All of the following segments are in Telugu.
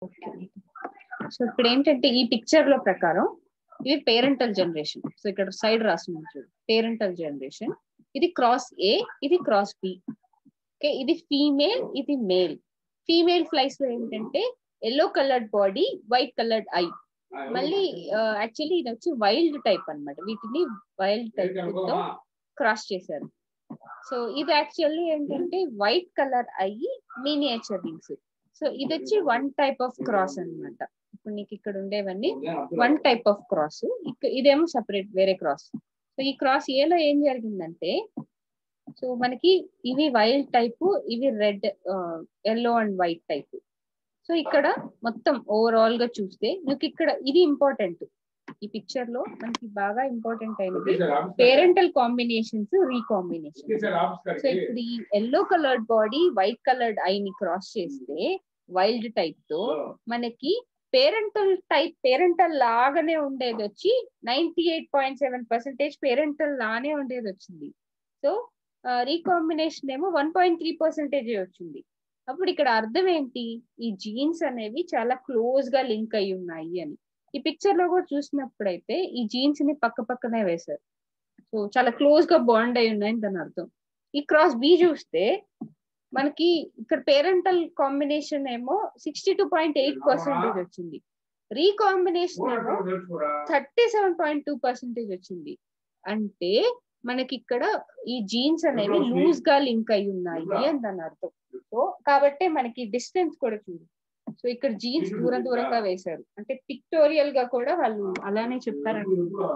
సో ఇప్పుడు ఏంటంటే ఈ పిక్చర్ లో ప్రకారం ఇది పేరెంటల్ జనరేషన్ సో ఇక్కడ సైడ్ రాస్తున్నాం చూడు పేరెంటల్ జనరేషన్ ఇది క్రాస్ ఏ ఇది క్రాస్ బి ఓకే ఇది ఫీమేల్ ఇది మేల్ ఫీమేల్ ఫ్లైస్ లో ఏంటంటే yellow coloured body white coloured eye మళ్ళీ యాక్చువల్లీ ఇది వచ్చి వైల్డ్ టైప్ అన్నమాట వీటిని వైల్డ్ టైప్ తో క్రాస్ చేశారు సో ఇది యాక్చువల్లీ ఏంటంటే వైట్ కలర్ అయ్యి మీనియేచర్ రింగ్స్ సో ఇది వచ్చి వన్ టైప్ ఆఫ్ క్రాస్ అన్నమాట ఇప్పుడు నీకు ఇక్కడ ఉండేవన్నీ వన్ టైప్ ఆఫ్ క్రాస్ ఇదేమో సపరేట్ వేరే క్రాస్ సో ఈ క్రాస్ ఏలో ఏం జరిగిందంటే సో మనకి ఇవి వైల్డ్ టైప్ ఇవి red yellow and white type so ఇక్కడ మొత్తం ఓవరాల్ గా చూస్తే నీకు ఇక్కడ ఇది ఇంపార్టెంట్ ఈ పిక్చర్ లో మనకి బాగా ఇంపార్టెంట్ అయినది పేరెంటల్ కాంబినేషన్స్ రీకాంబినేషన్ సో ఇప్పుడు ఈ yellow coloured body white coloured eye ని క్రాస్ చేస్తే వైల్డ్ టైప్ తో మనకి పేరెంటల్ టైప్ పేరెంటల్ లాగానే ఉండేది వచ్చి ninety eight point seven percentage parental లానే ఉండేది వచ్చింది సో రీకాంబినేషన్ ఏమో వన్ పాయింట్ త్రీ పర్సెంటేజ్ వచ్చింది అప్పుడు ఇక్కడ అర్థం ఏంటి ఈ జీన్స్ అనేవి చాలా క్లోజ్ గా లింక్ అయి ఉన్నాయి అని ఈ పిక్చర్ లో కూడా చూసినప్పుడైతే ఈ జీన్స్ ని పక్క పక్కనే వేశారు సో చాలా క్లోజ్ గా బాండ్ అయి ఉన్నాయని దాని అర్థం ఈ క్రాస్ బి చూస్తే మనకి ఇక్కడ పేరెంటల్ కాంబినేషన్ ఏమో sixty two point eight percentage వచ్చింది రీకాంబినేషన్ ఏమో thirty seven point two percentage వచ్చింది అంటే మనకి ఇక్కడ ఈ జీన్స్ అనేవి లూజ్ గా లింక్ అయి ఉన్నాయి అని దాని అర్థం సో కాబట్టి మనకి డిస్టెన్స్ కూడా చూడు సో ఇక్కడ జీన్స్ దూరం దూరంగా వేశారు అంటే పిక్టోరియల్ గా కూడా వాళ్ళు అలానే చెప్తారండి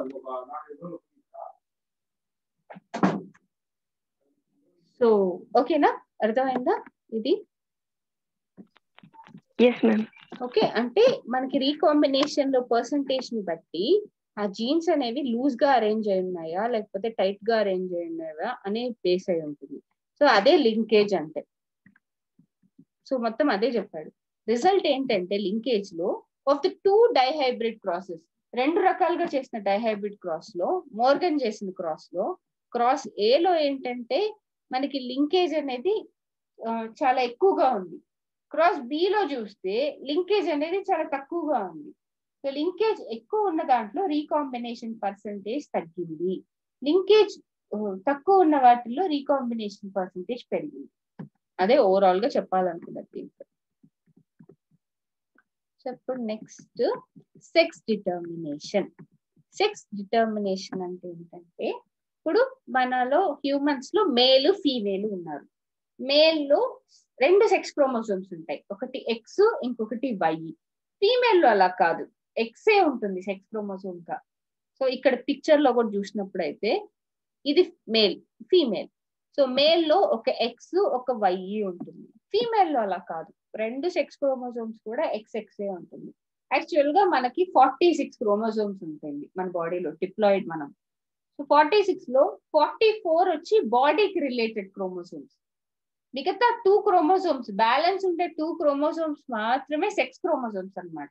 సో ఓకేనా అర్థమైందా ఇది ఎస్ మ్యామ్ ఓకే అంటే మనకి రీకాంబినేషన్ లో పర్సంటేజ్ ని బట్టి ఆ జీన్స్ అనేవి లూజ్ గా అరేంజ్ అయి ఉన్నాయా లేకపోతే టైట్ గా అరేంజ్ అయి ఉన్నాయా అనే బేస్ అయి ఉంటుంది సో అదే లింకేజ్ అంటే సో మొత్తం అదే చెప్పాడు రిజల్ట్ ఏంటంటే లింకేజ్ లో of the two dihybrid crosses రెండు రకాలుగా చేసిన డైహైబ్రిడ్ క్రాస్ లో మోర్గన్ చేసిన క్రాస్ లో క్రాస్ ఏ లో ఏంటంటే మనకి లింకేజ్ అనేది చాలా ఎక్కువగా ఉంది క్రాస్ బి లో చూస్తే లింకేజ్ అనేది చాలా తక్కువగా ఉంది సో లింకేజ్ ఎక్కువ ఉన్న దాంట్లో రీకాంబినేషన్ పర్సంటేజ్ తగ్గింది లింకేజ్ తక్కువ ఉన్న వాటిల్లో రీకాంబినేషన్ పర్సంటేజ్ పెరిగింది అదే ఓవరాల్ గా చెప్పాలనుకున్నది దీంట్లో సో ఇప్పుడు next sex determination sex determination అంటే ఏంటంటే ఇప్పుడు మనలో హ్యూమన్స్ లో మేలు ఫీమేల్ ఉన్నారు మేల్ లో రెండు సెక్స్ క్రోమోసోమ్స్ ఉంటాయి ఒకటి ఎక్స్ ఇంకొకటి వై ఫీమేల్ లో అలా కాదు ఎక్సే ఉంటుంది సెక్స్ క్రోమోసోమ్ గా సో ఇక్కడ పిక్చర్ లో కూడా చూసినప్పుడు అయితే ఇది మేల్ ఫీమేల్ సో మేల్ లో ఒక ఎక్స్ ఒక వై ఉంటుంది ఫీమేల్ లో అలా కాదు రెండు సెక్స్ క్రోమోసోమ్స్ కూడా ఎక్స్ ఎక్సే ఉంటుంది యాక్చువల్ గా మనకి ఫార్టీ సిక్స్ క్రోమోసోమ్స్ ఉంటుంది మన బాడీలో డిప్లాయిడ్ మనం సో ఫార్టీ సిక్స్ లో ఫార్టీ ఫోర్ వచ్చి బాడీకి రిలేటెడ్ క్రోమోసోమ్స్ మిగతా టూ క్రోమోసోమ్స్ బ్యాలెన్స్ ఉంటే టూ క్రోమోసోమ్స్ మాత్రమే సెక్స్ క్రోమోసోమ్స్ అనమాట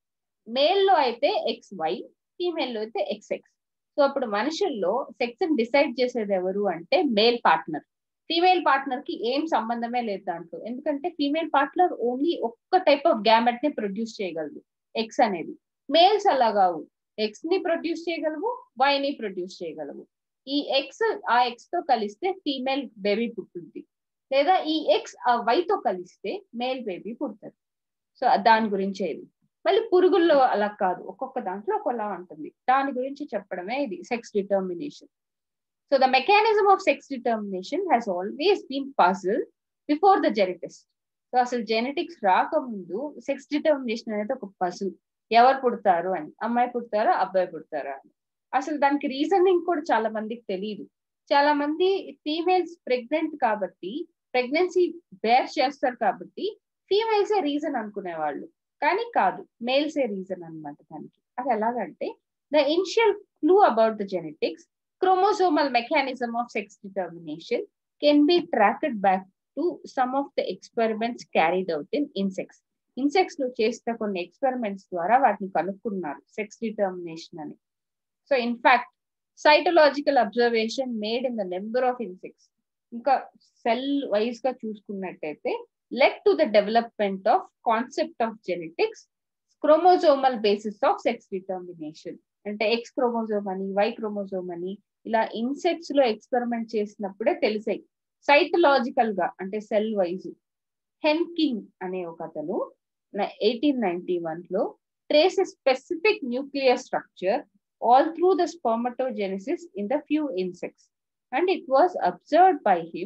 మేల్ లో అయితే ఎక్స్ వై ఫీమేల్ లో అయితే ఎక్స్ ఎక్స్ సో అప్పుడు మనుషుల్లో సెక్స్ డిసైడ్ చేసేది ఎవరు అంటే మేల్ పార్ట్నర్ ఫీమేల్ పార్ట్నర్ కి ఏం సంబంధమే లేదు దాంట్లో ఎందుకంటే ఫీమేల్ పార్ట్నర్ ఓన్లీ ఒక్క టైప్ ఆఫ్ గ్యామెట్ ని ప్రొడ్యూస్ చేయగలదు ఎక్స్ అనేది మేల్స్ అలా కావు ఎక్స్ ని ప్రొడ్యూస్ చేయగలవు వై ని ప్రొడ్యూస్ చేయగలవు ఈ ఎక్స్ ఆ ఎక్స్ తో కలిస్తే ఫీమేల్ బేబీ పుట్టింది లేదా ఈ ఎక్స్ ఆ వై తో కలిస్తే మేల్ బేబీ పుడుతుంది సో దాని గురించి ఇది మళ్ళీ పురుగుల్లో అలా కాదు ఒక్కొక్క దాంట్లో ఒకలా ఉంటుంది దాని గురించి చెప్పడమే ఇది sex determination so the mechanism of sex determination has always been puzzle before the genetics so అసలు జెనెటిక్స్ రాకముందు సెక్స్ డిటర్మినేషన్ అనేది ఒక పజిల్ ఎవరు పుడతారు అని అమ్మాయి పుడతారా అబ్బాయి పుడతారా అని అసలు దానికి రీజనింగ్ కూడా చాలా మందికి తెలియదు చాలా మంది ఫీమేల్స్ ప్రెగ్నెంట్ కాబట్టి ప్రెగ్నెన్సీ బేర్ చేస్తారు కాబట్టి ఫీమేల్సే రీజన్ అనుకునేవాళ్ళు కానీ కాదు మేల్సే రీజన్ అనమాట దానికి అది ఎలాగంటే the initial clue about the genetics chromosomal mechanism of sex determination can be tracked back to some of the experiments carried out in insects insects లో చేసిన కొన్ని ఎక్స్పెరిమెంట్స్ ద్వారా వాటిని కనుక్కున్నారు సెక్స్ డిటర్మినేషన్ అని so in fact cytological observation made in the number of insects ఇంకా సెల్ వైజ్ గా చూసుకున్నట్టయితే led to the development of concept of genetics, chromosomal basis of sex determination. అంటే ఎక్స్ క్రోమోజోమ్ అని వై క్రోమోజోమ్ అని ఇలా ఇన్సెక్ట్స్ లో ఎక్స్పెరిమెంట్ చేసినప్పుడే తెలిసాయి సైకలాజికల్ గా అంటే సెల్ వైజ్ హెన్కింగ్ అనే ఒక అతను ఎయిటీన్ నైన్టీ వన్ లో trace a specific nuclear structure all through the spermatogenesis in the few insects. And it was observed by him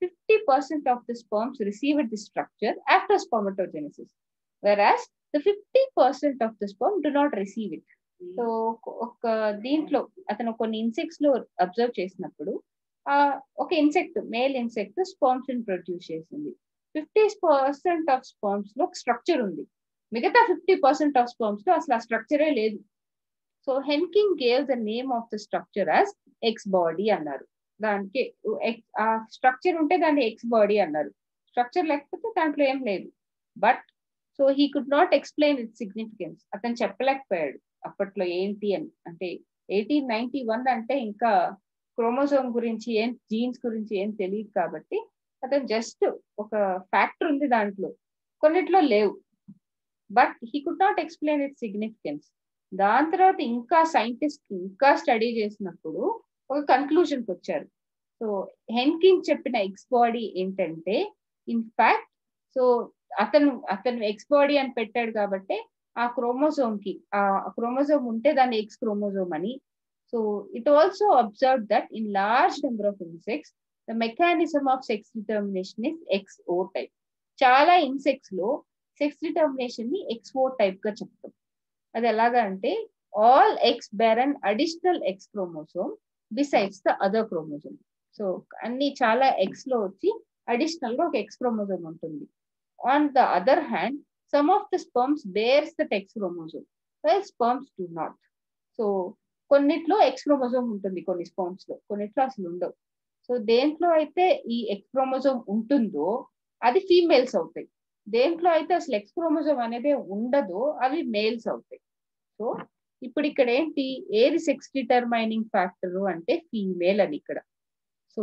50% of the sperms received the structure after spermatogenesis, whereas the 50% of the sperm do not receive it. So ఒక దీంట్లో అతను కొన్ని ఇన్సెక్ట్స్ లో అబ్జర్వ్ చేసినప్పుడు ఆ ఒక ఇన్సెక్ట్ మేల్ ఇన్సెక్ట్ స్పామ్స్ ని ప్రొడ్యూస్ చేసింది ఫిఫ్టీ పర్సెంట్ ఆఫ్ స్పామ్స్ లో స్ట్రక్చర్ ఉంది మిగతా ఫిఫ్టీ పర్సెంట్ ఆఫ్ స్పామ్స్ లో అసలు ఆ స్ట్రక్చరే లేదు so Henking gave the name of the structure as X body అన్నారు దానికి ఆ స్ట్రక్చర్ ఉంటే దాన్ని ఎక్స్ బాడీ అన్నారు స్ట్రక్చర్ లేకపోతే దాంట్లో ఏం లేదు but so he could not explain it significance అతను చెప్పలేకపోయాడు అప్పట్లో ఏంటి అని అంటే ఎయిటీన్ నైన్టీ వన్ అంటే ఇంకా క్రోమోజోమ్ గురించి ఏం జీన్స్ గురించి ఏం తెలియదు కాబట్టి అతను జస్ట్ ఒక ఫ్యాక్టర్ ఉంది దాంట్లో కొన్నిట్లో లేవు but he could not explain it significance దాని తర్వాత ఇంకా సైంటిస్ట్ ఇంకా స్టడీ చేసినప్పుడు ఒక కన్క్లూజన్ కి వచ్చారు సో హెన్కింగ్ చెప్పిన ఎక్స్ బాడీ ఏంటంటే ఇన్ఫాక్ట్ సో అతను అతను ఎక్స్ బాడీ అని పెట్టాడు కాబట్టి ఆ క్రోమోజోమ్ కి ఆ క్రోమోజోమ్ ఉంటే దాన్ని ఎక్స్ క్రోమోజోమ్ అని so it also observe that in large number of insects the mechanism of sex determination is X O type చాలా ఇన్సెక్ట్స్ లో సెక్స్ డిటర్మినేషన్ ని ఎక్స్ ఓ టైప్ గా చెప్తాం అది ఎలాగా అంటే all eggs bear an additional X chromosome besides the other chromosome so అన్ని చాలా ఎక్స్ లో వచ్చి అడిషనల్ గా ఒక ఎక్స్ క్రోమోజోమ్ ఉంటుంది on the other hand some of the sperms bears that X chromosome sperms do not so కొన్నిట్లో ఎక్స్ క్రోమోజోమ్ ఉంటుంది కొన్ని స్పర్మ్స్ లో కొన్నిట్లో అసలు ఉండవు సో దేంట్లో అయితే ఈ ఎక్స్ క్రోమోజోమ్ ఉంటుందో అది ఫీమేల్స్ అవుతాయి దేంట్లో అయితే అసలు ఎక్స్ క్రోమోజోమ్ అనేది ఉండదో అవి మేల్స్ అవుతాయి సో ఇప్పుడు ఇక్కడ ఏంటి ఏది సెక్స్ డిటర్మైనింగ్ ఫ్యాక్టర్ అంటే ఫీమేల్ అని ఇక్కడ so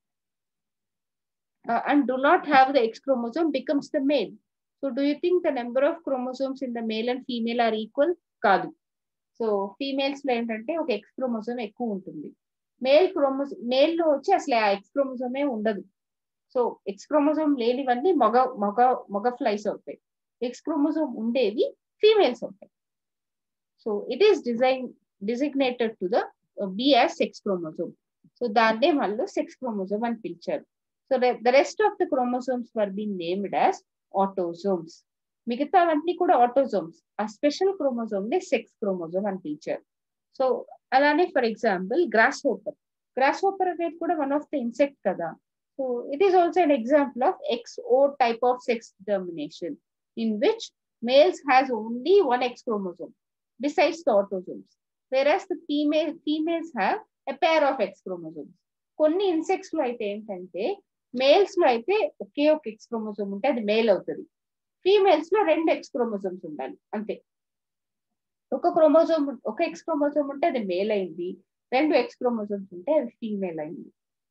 and do not have the X chromosome becomes the male so do you think the number of chromosomes in the male and female are equal కాదు సో ఫీమేల్స్ లో ఏంటంటే ఒక ఎక్స్ క్రోమోజోమ్ ఎక్కువ ఉంటుంది మేల్ క్రోమోజోమ్ మేల్ లో వచ్చి అసలు ఆ ఎక్స్ క్రోమోజోమే ఉండదు సో ఎక్స్ క్రోమోజోమ్ లేనివన్నీ మగ మగ మగ ఫ్లైస్ అవుతాయి ఎక్స్ క్రోమోజోమ్ ఉండేవి ఫీమేల్స్ అవుతాయి so it is design designated to the be as sex chromosome so దాన్నే వాళ్ళు సెక్స్ క్రోమోజోమ్ అని పిలిచారు so the rest of the chromosomes were been named as autosomes మిగతావన్నీ కూడా ఆటోజోమ్స్ ఆ స్పెషల్ క్రోమోజోమ్ ని సెక్స్ క్రోమోజోమ్ అని పిలిచారు సో అలానే for example grass grass అనేది కూడా వన్ ఆఫ్ ద ఇన్సెక్ట్ కదా so it is also an example of X O type of sex determination in which males has only one X chromosome besides the autosomes whereas the female females have a pair of x chromosomes కొన్ని ఇన్సెక్ట్స్ లో అయితే ఏంటంటే మేల్స్ లో అయితే ఒకే ఒక ఎక్స్ క్రోమోజోమ్ ఉంటే అది మేల్ అవుతుంది ఫీమేల్స్ లో రెండు ఎక్స్ క్రోమోజోమ్స్ ఉండాలి అంతే ఒక క్రోమోజోమ్ ఒక ఎక్స్ క్రోమోజోమ్ ఉంటే అది మేల్ అయింది రెండు ఎక్స్ క్రోమోజోమ్స్ ఉంటే అది ఫీమేల్ అయింది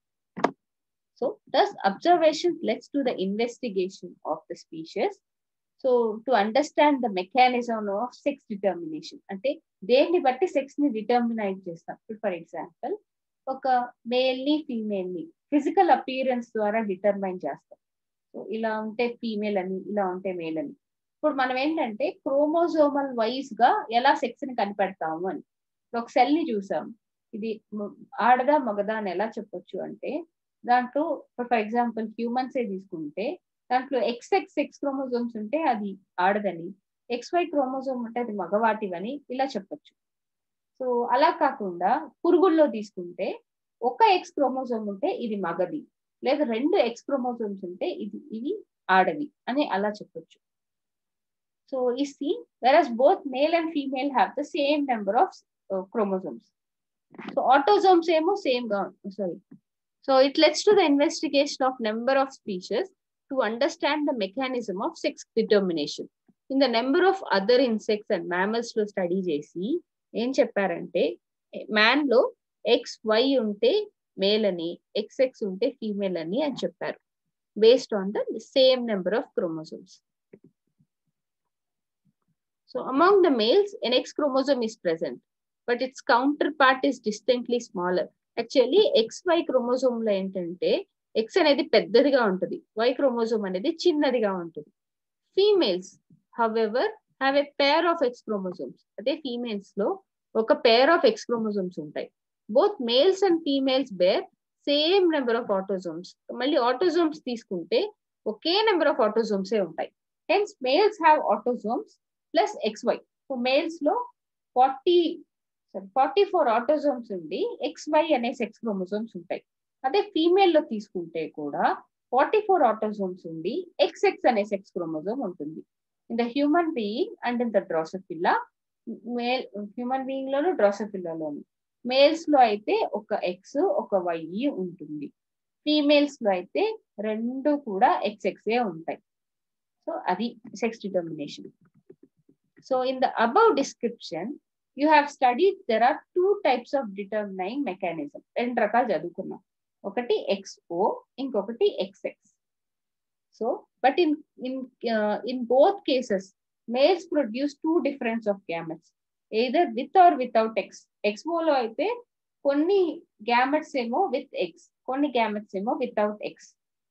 so thus observation lets to the investigation of the species so to understand the mechanism of sex determination అంటే దేన్ని బట్టి సెక్స్ ని డిటర్మినైట్ చేస్తాం ఇప్పుడు ఫర్ ఎగ్జాంపుల్ ఒక మేల్ ని ఫీమేల్ ని ఫిజికల్ అపియరెన్స్ ద్వారా డిటర్మైన్ చేస్తాం సో ఇలా ఉంటే ఫీమేల్ అని ఇలా ఉంటే మేల్ అని ఇప్పుడు మనం ఏంటంటే క్రోమోజోమల్ వైజ్ గా ఎలా సెక్స్ ని కనిపెడతాము అని ఒక సెల్ ని చూసాం ఇది ఆడదా మగదా అని ఎలా చెప్పొచ్చు అంటే దాంట్లో ఫర్ ఎగ్జాంపుల్ హ్యూమన్స్ ఏ తీసుకుంటే దాంట్లో ఎక్స్ ఎక్స్ ఎక్స్ క్రోమోజోమ్స్ ఉంటే అది ఆడదని ఎక్స్ వై క్రోమోజోమ్ ఉంటే అది మగవాటివని ఇలా చెప్పొచ్చు సో అలా కాకుండా పురుగుల్లో తీసుకుంటే ఒక ఎక్స్ క్రోమోజోమ్ ఉంటే ఇది మగది లేదా రెండు ఎక్స్ క్రోమోజోమ్స్ ఉంటే ఇది ఇవి ఆడవి అని అలా చెప్పొచ్చు సో ఈ సి వెరస్ both male and female have the same number of chromosomes so autosomes ఏమో సేమ్ గా sorry so it lets to the investigation of number of species to understand the mechanism of sex determination. In the number of other insects and mammals లో స్టడీ చేసి ఏం చెప్పారంటే మ్యాన్ లో ఎక్స్ వై ఉంటే మేల్ అని ఎక్స్ ఎక్స్ ఉంటే ఫీమేల్ అని అని చెప్పారు based on the same number of chromosomes. So among the males, an X chromosome is present, but its counterpart is distinctly smaller. Actually X Y chromosome లో ఏంటంటే ఎక్స్ అనేది పెద్దదిగా ఉంటుంది వై క్రోమోజోమ్ అనేది చిన్నదిగా ఉంటుంది females however have a pair of X chromosomes అదే ఫీమేల్స్ లో ఒక పేర్ ఆఫ్ ఎక్స్ క్రోమోజోమ్స్ ఉంటాయి both males and females bear same number of autosomes మళ్ళీ ఆటోజోమ్స్ తీసుకుంటే ఒకే నెంబర్ ఆఫ్ ఆటోజోమ్సే ఉంటాయి hence males have autosomes plus X Y so males లో forty sorry forty four autosomes ఉండి ఎక్స్ వై అనే సెక్స్ క్రోమోజోమ్స్ ఉంటాయి అదే ఫీమేల్ లో తీసుకుంటే కూడా ఫార్టీ ఫోర్ ఆటోజోమ్స్ ఉండి ఎక్స్ ఎక్స్ అనే సెక్స్ క్రోమోజోమ్ ఉంటుంది in the human being and in the Drosophila male human being లోను డ్రాసోఫిల్లాలోను మేల్స్ లో అయితే ఒక ఎక్స్ ఒక వై ఉంటుంది ఫీమేల్స్ లో అయితే రెండు కూడా ఎక్స్ ఎక్సే ఉంటాయి సో అది sex determination so in the above description you have studied there are two types of determining mechanism రెండు రకాలు చదువుకున్నాం ఒకటి ఎక్స్ఓ ఇంకొకటి XX so but in in in both cases males produce two difference of gametes either with or without X ఎక్స్ఓలో అయితే కొన్ని గ్యామెట్స్ ఏమో విత్ ఎక్స్ కొన్ని గ్యామెట్స్ ఏమో without X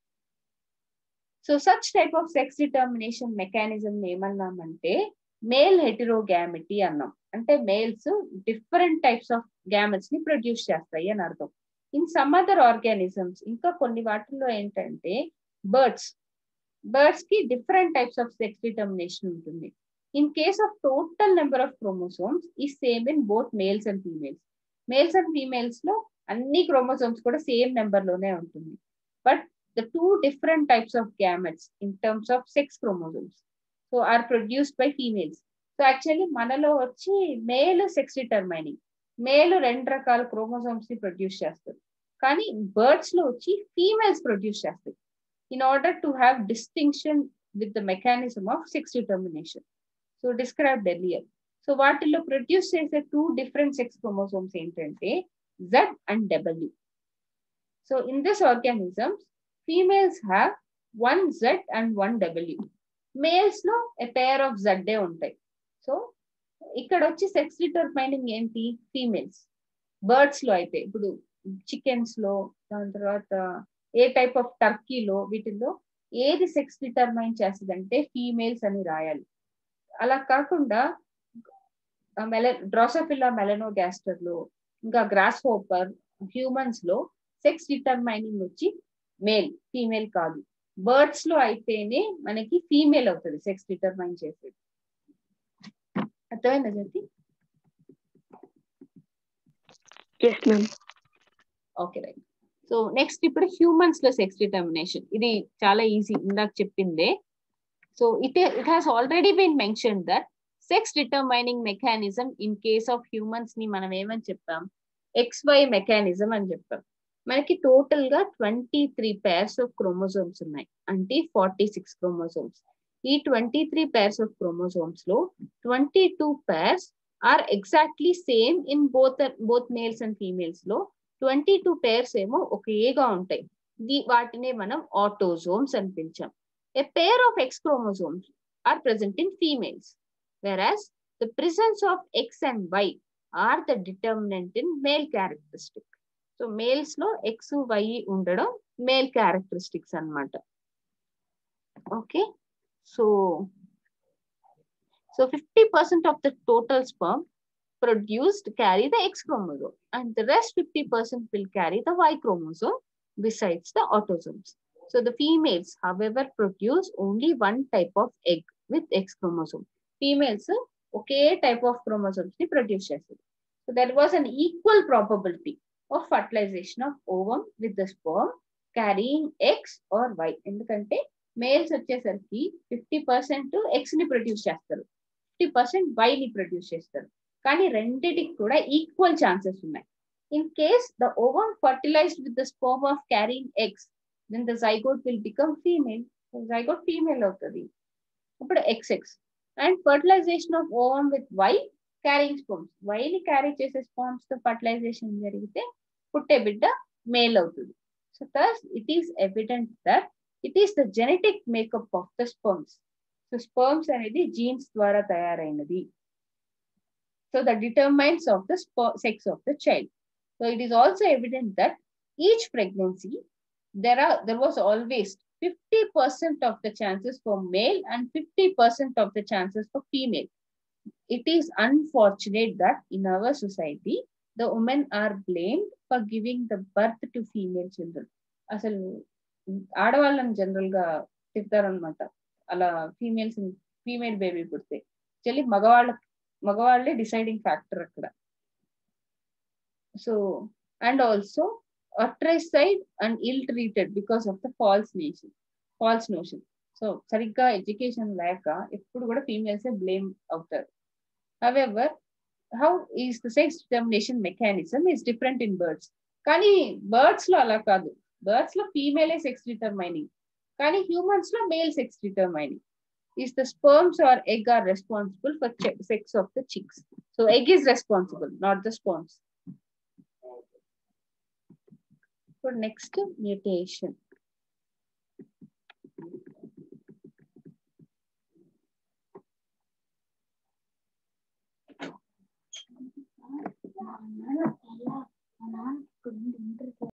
so such type of sex determination mechanism ఏమన్నామంటే మేల్ హెటిరోగ్యామిటీ అన్నాం అంటే males different types of gametes ని ప్రొడ్యూస్ చేస్తాయి అని అర్థం ఇన్ సమ్ అదర్ ఆర్గానిజమ్స్ ఇంకా కొన్ని వాటిల్లో ఏంటంటే బర్డ్స్ బర్డ్స్ కి different types of sex determination ఉంటుంది in case of total number of chromosomes ఈ same in both males and females males and females లో అన్ని క్రోమోసోమ్స్ కూడా సేమ్ నెంబర్ లోనే ఉంటుంది but the two different types of gametes in terms of sex chromosomes so are produced by females so actually మనలో వచ్చి మేల్ సెక్స్ డిటర్మైనింగ్ మేల్ రెండు రకాల క్రోమోసోమ్స్ ని ప్రొడ్యూస్ చేస్తారు కానీ బర్డ్స్ లో వచ్చి ఫీమేల్స్ ప్రొడ్యూస్ చేస్తాయి in order to have distinction with the mechanism of sex determination so described earlier so వాటిల్లో ప్రొడ్యూస్ చేసే టూ డిఫరెంట్ సెక్స్ క్రోమోసోమ్స్ ఏంటంటే Z and W so in this organisms females have one Z and one W males లో ఎ పేర్ ఆఫ్ జెడ్డే ఉంటాయి సో ఇక్కడ వచ్చి సెక్స్ డిటర్మైనింగ్ ఏంటి ఫీమేల్స్ బర్డ్స్ లో అయితే ఇప్పుడు చికెన్స్ లో దాని తర్వాత ఏ టైప్ ఆఫ్ టర్కీలో వీటిల్లో ఏది సెక్స్ డిటర్మైన్ చేస్తుందంటే ఫీమేల్స్ అని రాయాలి అలా కాకుండా మెల డ్రాసోఫిల్లా మెలనోగాస్టర్ లో ఇంకా గ్రాస్ హోపర్ హ్యూమన్స్ లో సెక్స్ డిటర్మైనింగ్ వచ్చి మేల్ ఫీమేల్ కాదు బర్డ్స్ లో అయితేనే మనకి ఫీమేల్ అవుతుంది సెక్స్ డిటర్మైన్ చేసేది అర్థమైందా Jyothi yes ma'am okay right so next ఇప్పుడు హ్యూమన్స్ లో సెక్స్ డిటర్మినేషన్ ఇది చాలా ఈజీ ఇందాక చెప్పిందే so it it has already been mention that sex determining mechanism in case of humans ని మనం ఏమని చెప్పాం ఎక్స్ వై మెకానిజం అని చెప్పాం మనకి టోటల్ గా twenty three pairs of chromosomes ఉన్నాయి అంటే ఫార్టీ సిక్స్ క్రోమోజోమ్స్ ఈ twenty three pairs of chromosomes లో twenty two pairs are exactly same in both both males and females లో ట్వంటీ టూ పేర్స్ ఏమో ఒకేగా ఉంటాయి ది వాటినే మనం ఆటోజోమ్స్ అని పిలిచాం a pair of X chromosomes are present in females whereas the presence of X and Y are the determinant in male characteristic so males లో ఎక్స్ వై ఉండడం మేల్ క్యారెక్టరిస్టిక్స్ అనమాట okay so so fifty percent of the total sperm produced carry the X chromosome and the rest 50% will carry the Y chromosome besides the autosomes. So the females, however, produce only one type of egg with X chromosome. Females, okay type of chromosomes they produce. So there was an equal probability of fertilization of ovum with the sperm carrying X or Y. ఎందుకంటే మేల్స్ వచ్చేసరికి ఫిఫ్టీ పర్సెంట్ ఎక్స్ ని ప్రొడ్యూస్ చేస్తారు ఫిఫ్టీ పర్సెంట్ వై ని ప్రొడ్యూస్ చేస్తారు కానీ రెండిటికి కూడా ఈక్వల్ ఛాన్సెస్ ఉన్నాయి in case the ovum fertilized with the sperm of carrying X then the zygote will become female zygote female అవుతుంది ఇప్పుడు XX and fertilization of ovum with Y carrying sperms వైని క్యారీ చేసే స్పోమ్స్ తో ఫర్టిలైజేషన్ జరిగితే పుట్టే బిడ్డ మేల్ అవుతుంది so thus it is evident that it is the genetic makeup of the sperms so sperms అనేది జీన్స్ ద్వారా తయారైనది so the determines of the sex of the child so it is also evident that each pregnancy there are there was always 50% of the chances for male and 50% of the chances for female it is unfortunate that in our society the women are blamed for giving the birth to female children అసలు ఆడవాళ్ళని జనరల్ గా తిడతారనమాట అలా ఫీమేల్స్ ఫీమేల్ బేబీ పుడితే చెల్లి మగవాళ్ళ మగవాళ్ళే డిసైడింగ్ ఫ్యాక్టర్ అక్కడ so and also ostracized and ill treated because of the false nation false notion so సరిగ్గా ఎడ్యుకేషన్ లేక ఎప్పుడు కూడా ఫీమేల్స్ బ్లేమ్ అవుతారు however how is the sex determination mechanism is different in birds కానీ బర్డ్స్ లో అలా కాదు బర్డ్స్ లో ఫీమేలే సెక్స్ డిటర్మైనింగ్ కానీ హ్యూమన్స్ లో male sex determining is the sperms or egg are responsible for sex of the chicks so egg is responsible not the sperms ఇప్పుడు నెక్స్ట్ మ్యూటేషన్